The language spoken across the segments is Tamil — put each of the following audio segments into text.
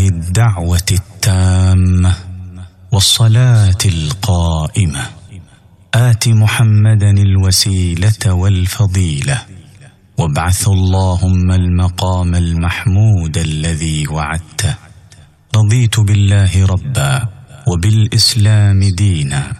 الدعوه التامه والصلاه القائمه ات محمدا الوسيله والفضيله وابعث اللهم المقام المحمود الذي وعدته رضيت بالله ربا وبالاسلام دينا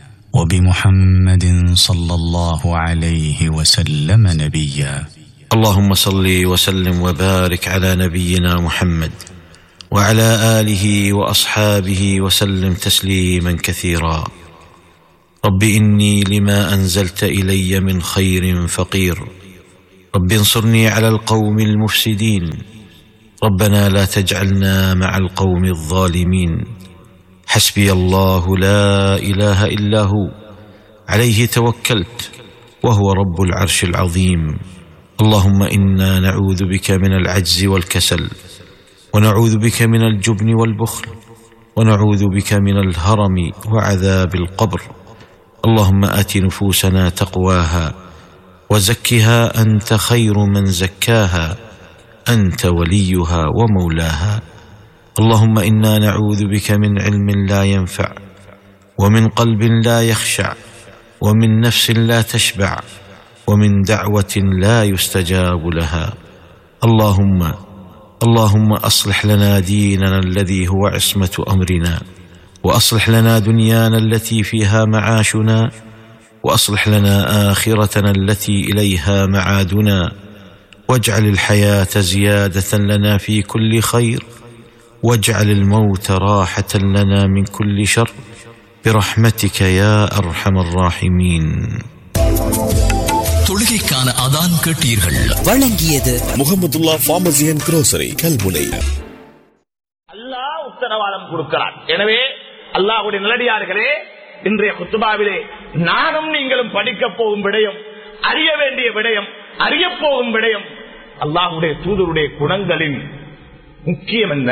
وبمحمد صلى الله عليه وسلم نبيا اللهم صل وسلم وبارك على نبينا محمد وعلى اله واصحابه وسلم تسليما كثيرا رب اني لما انزلت الي من خير فقير رب انصرني على القوم المفسدين ربنا لا تجعلنا مع القوم الظالمين حسبي الله لا اله الا هو عليه توكلت وهو رب العرش العظيم اللهم انا نعوذ بك من العجز والكسل ونعوذ بك من الجبن والبخل ونعوذ بك من الهرم وعذاب القبر اللهم ات نفوسنا تقواها وزكها انت خير من زكاها انت وليها ومولاها اللهم انا نعوذ بك من علم لا ينفع ومن قلب لا يخشع ومن نفس لا تشبع ومن دعوه لا يستجاب لها اللهم اللهم اصلح لنا ديننا الذي هو عصمه امرنا واصلح لنا دنيانا التي فيها معاشنا واصلح لنا اخرتنا التي اليها معادنا واجعل الحياه زياده لنا في كل خير واجعل الموت راحه لنا من كل شر برحمتك يا ارحم الراحمين தொழுகைக்கான அதான் கேட்டீர்கள் வழங்கியது Mohamedullah pharmacy and grocery Kalmunai அல்லாஹ் உத்தரவாதம் கொடுக்கிறார் எனவே அல்லாஹுடைய நிலடியார்களே இன்றைய குத்துபாவிலே நானும் நீங்களும் படிக்க போகும் விடயம் அறிய வேண்டிய விடயம் அறிய போகும் விடயம் அல்லாஹுடைய தூதருடைய குணங்களின் முக்கியம் என்ன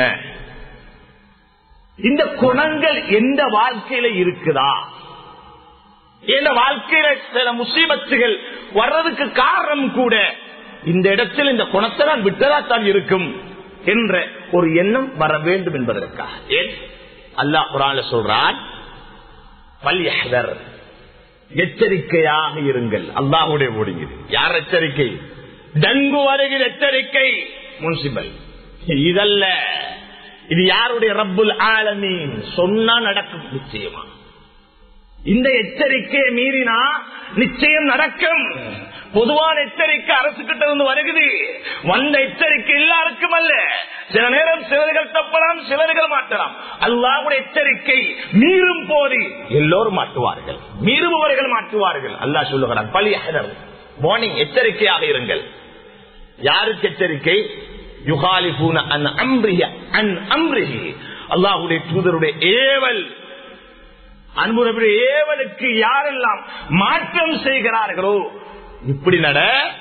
இந்த குணங்கள் எந்த வாழ்க்கையில இருக்குதா எந்த வாழ்க்கையில சில முசீபத்துகள் வர்றதுக்கு காரணம் கூட இந்த இடத்தில் இந்த குணத்தை நான் விட்டதாத்தான் இருக்கும் என்ற ஒரு எண்ணம் வர வேண்டும் என்பதற்காக ஏன் அல்லாஹ் குரான்ல சொல்றான் பல்யஹர் எச்சரிக்கையாக இருங்கள் அல்லாஹுடைய ஓடுகிறது யார் எச்சரிக்கை டங்கு வருகிற எச்சரிக்கை முன்சிபல் இதல்ல இது யாருடைய ரப்புல் ஆலமீன் சொன்னா நடக்கும் நிச்சயமா இந்த எச்சரிக்கையை மீறினா நிச்சயம் நடக்கும் பொதுவான எச்சரிக்கை அரசு கிட்ட இருந்து வருகுது வந்த எச்சரிக்கை எல்லாருக்கும் அல்ல சில நேரம் சிலர்கள் தப்பலாம் சிலர்கள் மாட்டலாம் அல்லாவுடைய எச்சரிக்கை மீறும் போது எல்லோரும் மாட்டுவார்கள் மீறுபவர்கள் மாட்டுவார்கள் அல்லாஹ் சொல்லுகிறான் பலியாளர் வார்னிங் எச்சரிக்கையாக இருங்கள் யாருக்கு எச்சரிக்கை யுகாலிபூன அன் அம்ரிஹ அன் அம்ரிஹி அல்லாஹுடைய தூதருடைய ஏவல் அன்புடைய ஏவலுக்கு யாரெல்லாம் மாற்றம் செய்கிறார்களோ இப்படி நட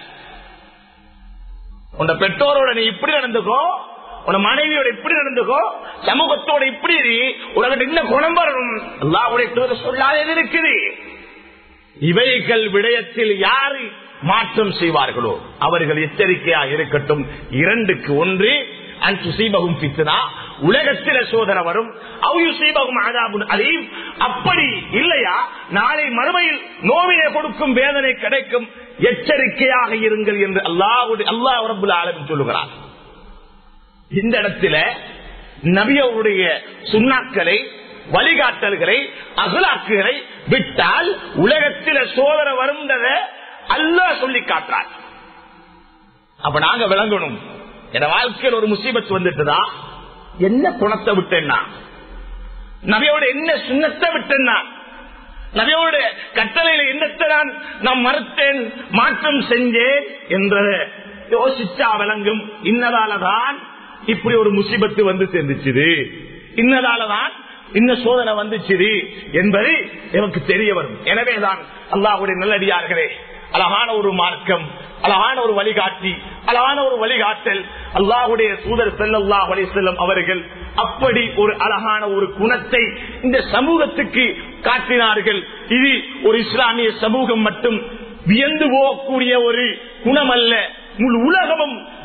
உன் பெற்றோரோட நீ இப்படி நடந்துக்கோ உன் மனைவியோட இப்படி நடந்துக்கோ சமூகத்தோட இப்படி இரு, உனக்கு என்ன குணம் வரணும் அல்லாஹ்வுடைய தூதர் சொல்லாதது இருக்குது இவைகள் விடயத்தில் யாரு மாற்றம் செய்வார்களோ அவர்கள் எச்சரிக்கையாக இருக்கட்டும் இரண்டுக்கு ஒன்று அன்புசீபகும் பித்தனா உலகத்தில சோதனை வரும் அவுயுசீபகும் ஆதாபுன் அலீம் அப்படி இல்லையா நாளை மறுமையில் நோவினை கொடுக்கும் வேதனை கிடைக்கும் எச்சரிக்கையாக இருங்கள் என்று அல்லாஹுடைய அல்லாஹ் ரபுல் ஆலமின் சொல்லுகிறார் இந்த இடத்துல நபியவருடைய சுண்ணாக்களை வழிகாட்டல்களை அகலாக்குகளை விட்டால் உலகத்தில சோதனை வரும்ன்றத அல்லாஹ் சொல்லி காட்டுறார் அப்ப நாங்க விளங்கணும் என் வாழ்க்கையில் ஒரு முசீபத் வந்துட்டுதா என்ன குணத்தை விட்டேன்னா நபியோட என்ன சுண்ணத்தை விட்டேன்னா நபியோட கட்டளையில என்னத்தை நான் நான் மறுத்தேன் மாற்றம் செஞ்சேன் என்றத யோசிச்சா விளங்கும் இன்னதாலதான் இப்படி ஒரு முசிபத்து வந்து சேர்ந்துச்சுது இன்னதாலதான் இன்ன சோதனை வந்துச்சு என்பது எனக்கு தெரிய வரும் எனவேதான் அல்லாஹுடைய நல்லடியார்களே அழகான ஒரு மார்க்கம் அழகான ஒரு வழிகாட்டி அழகான ஒரு வழிகாட்டல் அல்லாஹுடைய தூதர் செல்லல்லாஹ் செல்லும் அவர்கள் அப்படி ஒரு அழகான ஒரு குணத்தை இந்த சமூகத்துக்கு காட்டினார்கள் இது ஒரு இஸ்லாமிய சமூகம் மட்டும் வியந்து போகக்கூடிய ஒரு குணம் அல்ல முழு உலகமும்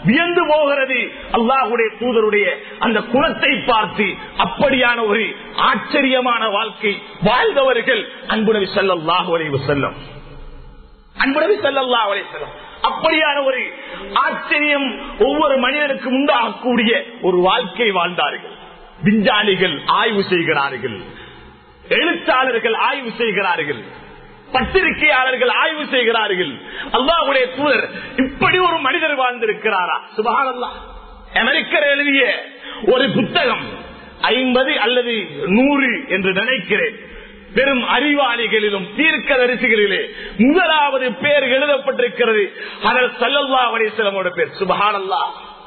வியந்து போகிறது அல்லாஹுடைய தூதருடைய அந்த குணத்தை பார்த்து அப்படியான ஒரு ஆச்சரியமான வாழ்க்கை வாழ்ந்தவர்கள் அன்புணவி செல்லல்லாஹு அலைவு செல்லும் அன்புணவி செல்லல்லா அலை செல்லும் அப்படியான ஒரு ஆச்சரியம் ஒவ்வொரு மனிதனுக்கும் உண்டாகக்கூடிய ஒரு வாழ்க்கை வாழ்ந்தார்கள் விஞ்ஞானிகள் ஆய்வு செய்கிறார்கள் எழுத்தாளர்கள் ஆய்வு செய்கிறார்கள் பத்திரிகையாளர்கள் ஆய்வு செய்கிறார்கள் அல்லாஹுடைய தூதர் இப்படி ஒரு மனிதர் வாழ்ந்திருக்கிறாரா சுபகானல்லா அமெரிக்கர் எழுதிய ஒரு புத்தகம் ஐம்பது அல்லது நூறு என்று நினைக்கிறேன் பெரும் அறிவாளிகளிலும் தீர்க்க தரிசிகளிலே முதலாவது பேர் எழுதப்பட்டிருக்கிறது அதல் சல்லல்லா அலிஸ்லமோட பேர் சுபஹானல்லா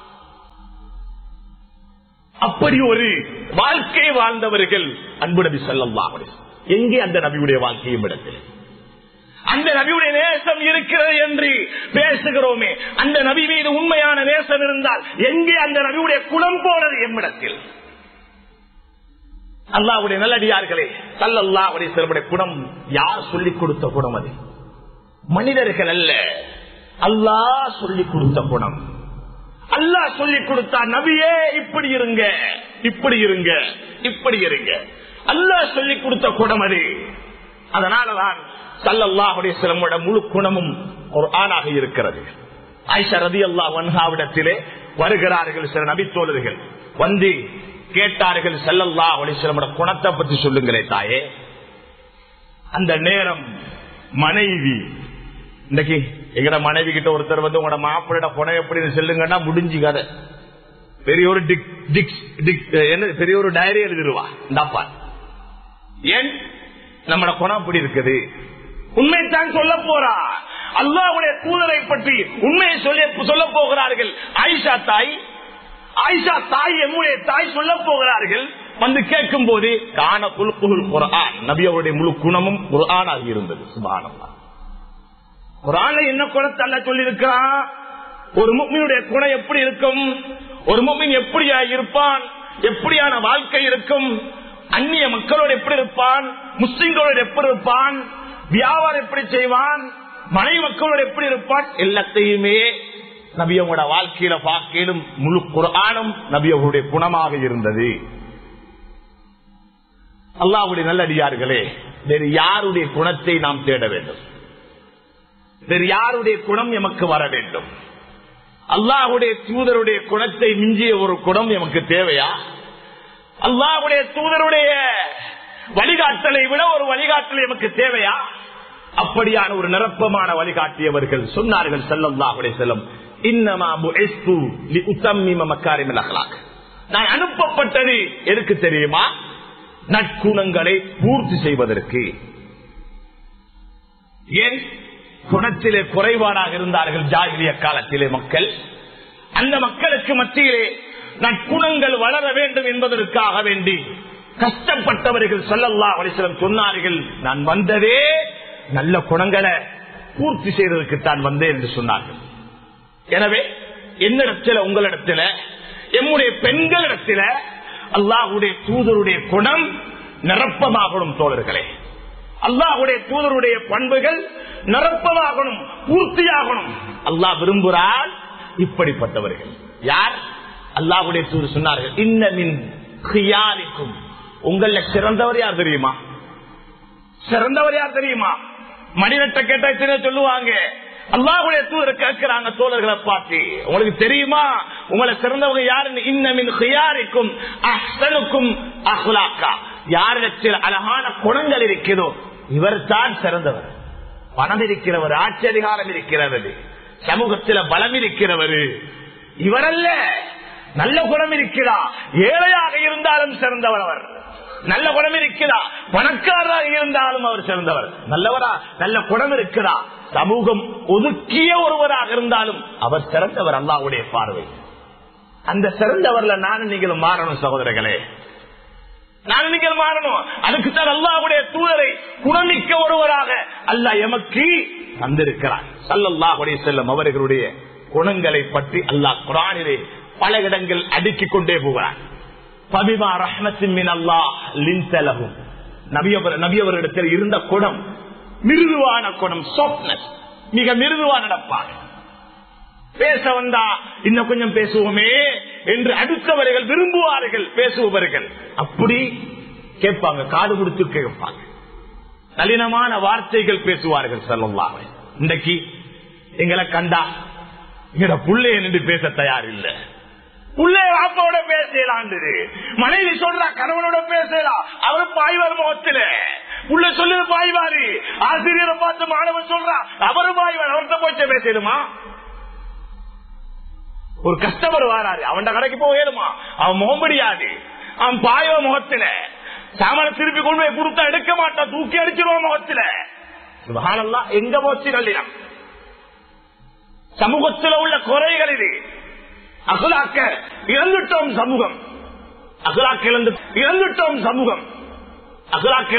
அப்படி ஒரு வாழ்க்கை வாழ்ந்தவர்கள் அன்பு நபி சல்லல்லா எங்கே அந்த நபியுடைய வாழ்க்கையும் இடத்தில் அந்த நபியுடைய நேசம் இருக்கிறது என்று பேசுகிறோமே அந்த நபி மீது உண்மையான நேசம் இருந்தால் எங்கே அந்த நபியுடைய குணம் போனது எம்மிடத்தில் அல்லாவுடைய நல்லடியார்களே சல்லல்லா அலிஸ்லமுடைய குணம் யார் சொல்லிக் கொடுத்த குணம் அது மனிதர்கள் அல்ல அல்லாஹ் சொல்லிக் கொடுத்த குணம் அல்லாஹ் சொல்லிக் கொடுத்தா நபியே இப்படி இருங்க இப்படி இருங்க இப்படி இருங்க அல்லாஹ் சொல்லிக் கொடுத்த குணம் அது அதனாலதான் சல்லல்லாஹுடைய சிலமோட முழு குணமும் ஒரு ஆணாக இருக்கிறது ஆயிஷா ரதி அல்லா வன்ஹாவிடத்திலே வருகிறார்கள் சில நபித்தோழர்கள் வந்து கேட்டார்கள் செல்லல்லா ஒளிசிலமோட குணத்தை பத்தி சொல்லுங்களே தாயே அந்த நேரம் மனைவி இன்னைக்கு எங்கட மனைவி கிட்ட ஒருத்தர் வந்து உங்களோட மாப்பிள்ளோட குணம் எப்படின்னு சொல்லுங்கன்னா முடிஞ்சு கதை பெரிய ஒரு டிக் டிக் டிக் என்ன பெரிய ஒரு டைரி எழுதிருவா இந்தாப்பா ஏன் நம்மட குணம் அப்படி இருக்குது உண்மைத்தான் சொல்ல போறா அல்லாவுடைய தூதரை பற்றி உண்மையை சொல்லி சொல்ல போகிறார்கள் ஆயிஷா தாய் ஆயிஷா தாய் எம்முடைய தாய் சொல்ல போகிறார்கள் வந்து கேட்கும் போது காண குழுப்புகள் குரான் நபி அவருடைய முழு குணமும் குரானாக இருந்தது சுபானமா குரான என்ன குணத்தை அல்ல சொல்லியிருக்கிறான் ஒரு முக்மினுடைய குணம் எப்படி இருக்கும் ஒரு முக்மின் எப்படியா இருப்பான் எப்படியான வாழ்க்கை இருக்கும் அந்நிய மக்களோடு எப்படி இருப்பான் முஸ்லிம்களோடு எப்படி இருப்பான் வியாபாரம் எப்படி செய்வான் மனைவி மக்களோடு எப்படி இருப்பான் எல்லாத்தையுமே நபியவங்களோட வாழ்க்கையில பார்க்கலும் முழு குரானும் நபியவருடைய குணமாக இருந்தது அல்லாவுடைய நல்லடியார்களே வேறு யாருடைய குணத்தை நாம் தேட வேண்டும் வேறு யாருடைய குணம் எமக்கு வர வேண்டும் அல்லாஹுடைய தூதருடைய குணத்தை மிஞ்சிய ஒரு குணம் எமக்கு தேவையா அல்லாஹுடைய தூதருடைய வழிகாட்டலை விட ஒரு வழிகாட்டல் எமக்கு தேவையா அப்படியான ஒரு நிரப்பமான வழிகாட்டியவர்கள் சொன்னார்கள் செல்லல்லாஹுடைய செல்லம் நான் அனுப்பப்பட்டது எதுக்கு தெரியுமா நற்குணங்களை பூர்த்தி செய்வதற்கு ஏன் குணத்திலே குறைபாடாக இருந்தார்கள் ஜாகிரிய காலத்திலே மக்கள் அந்த மக்களுக்கு மத்தியிலே நற்குணங்கள் வளர வேண்டும் என்பதற்காக வேண்டி கஷ்டப்பட்டவர்கள் சொல்லல்லா வலிசலம் சொன்னார்கள் நான் வந்ததே நல்ல குணங்களை பூர்த்தி செய்வதற்கு தான் வந்தேன் என்று சொன்னார்கள் எனவே என்னிடத்தில் உங்களிடத்தில் எம்முடைய பெண்களிடத்தில் அல்லாஹுடைய தூதருடைய குணம் நிரப்பமாகணும் தோழர்களே அல்லாஹுடைய தூதருடைய பண்புகள் நிரப்பமாகணும் பூர்த்தியாகணும் அல்லாஹ் விரும்புகிறார் இப்படிப்பட்டவர்கள் யார் அல்லாஹுடைய தூதர் சொன்னார்கள் இன்னமின் கியாரிக்கும் உங்கள சிறந்தவர் யார் தெரியுமா சிறந்தவர் யார் தெரியுமா மணிநட்ட கேட்ட சொல்லுவாங்க அல்லாஹுடைய தூதர் கேட்கிறாங்க தோழர்களை பார்த்து உங்களுக்கு தெரியுமா உங்களை சிறந்தவங்க யாருன்னு இன்னமின் ஹியாரிக்கும் அஹ்சனுக்கும் அஹ்லாக்கா யாரிடத்தில் அழகான குணங்கள் இருக்கிறதோ இவர் தான் சிறந்தவர் பணம் இருக்கிறவர் ஆட்சி அதிகாரம் இருக்கிறவர் சமூகத்தில் பலம் இருக்கிறவர் இவரல்ல நல்ல குணம் இருக்கிறா ஏழையாக இருந்தாலும் சிறந்தவர் அவர் நல்ல குணம் இருக்கிறா பணக்காரராக இருந்தாலும் அவர் சிறந்தவர் நல்லவரா நல்ல குணம் இருக்கிறா சமூகம் ஒதுக்கிய ஒருவராக இருந்தாலும் அவர் சிறந்தவர் அல்லாவுடைய பார்வை அந்த சிறந்தவர்ல நானும் நீங்களும் மாறணும் சகோதரர்களே நானும் நீங்கள் மாறணும் அதுக்குத்தான் அல்லாவுடைய தூதரை குணமிக்க ஒருவராக அல்ல எமக்கு தந்திருக்கிறார் சல்லல்லாஹுடைய செல்லும் அவர்களுடைய குணங்களை பற்றி அல்லாஹ் குரானிலே பல இடங்கள் அடுக்கிக் கொண்டே போகிறார் பபிமா ரஹ்மத்தின் மின் அல்லாஹ் லின்சலகும் நபியவர் நபியவரிடத்தில் இருந்த குணம் மிருதுவான குணம் சாப்ட்னஸ் மிக மிருதுவா நடப்பார் பேச வந்தா இன்னும் கொஞ்சம் பேசுவோமே என்று அடுத்தவர்கள் விரும்புவார்கள் பேசுபவர்கள் அப்படி கேட்பாங்க காது கொடுத்து கேட்பாங்க நளினமான வார்த்தைகள் பேசுவார்கள் சொல்லலாம் இன்றைக்கு எங்களை கண்டா எங்கட புள்ளைய நின்று பேச தயார் இல்ல புள்ளைய வாப்பாவோட பேசலாம் மனைவி சொல்றா கணவனோட பேசலாம் அவர் பாய்வார் முகத்துல உள்ள சொல்லுது பாய்வாரு ஆசிரியரை பார்த்து மாணவன் சொல்றா அவரு பாய்வார் அவர்கிட்ட போய் பேசலுமா ஒரு கஸ்டமர் வாராரு அவன் கடைக்கு போகலுமா அவன் முகம் முடியாது அவன் பாயவ முகத்துல சாமான திருப்பி கொண்டு போய் கொடுத்தா எடுக்க மாட்டான் தூக்கி அடிச்சிருவான் முகத்துல சுபஹானல்லாஹ், எங்க போச்சு நல்லினம் சமூகத்தில் உள்ள குறைகள் இது அகலாக்க இறந்துட்டோம் சமூகம் அகலாக்க இழந்து இறந்துட்டோம் சமூகம் அகலாக்க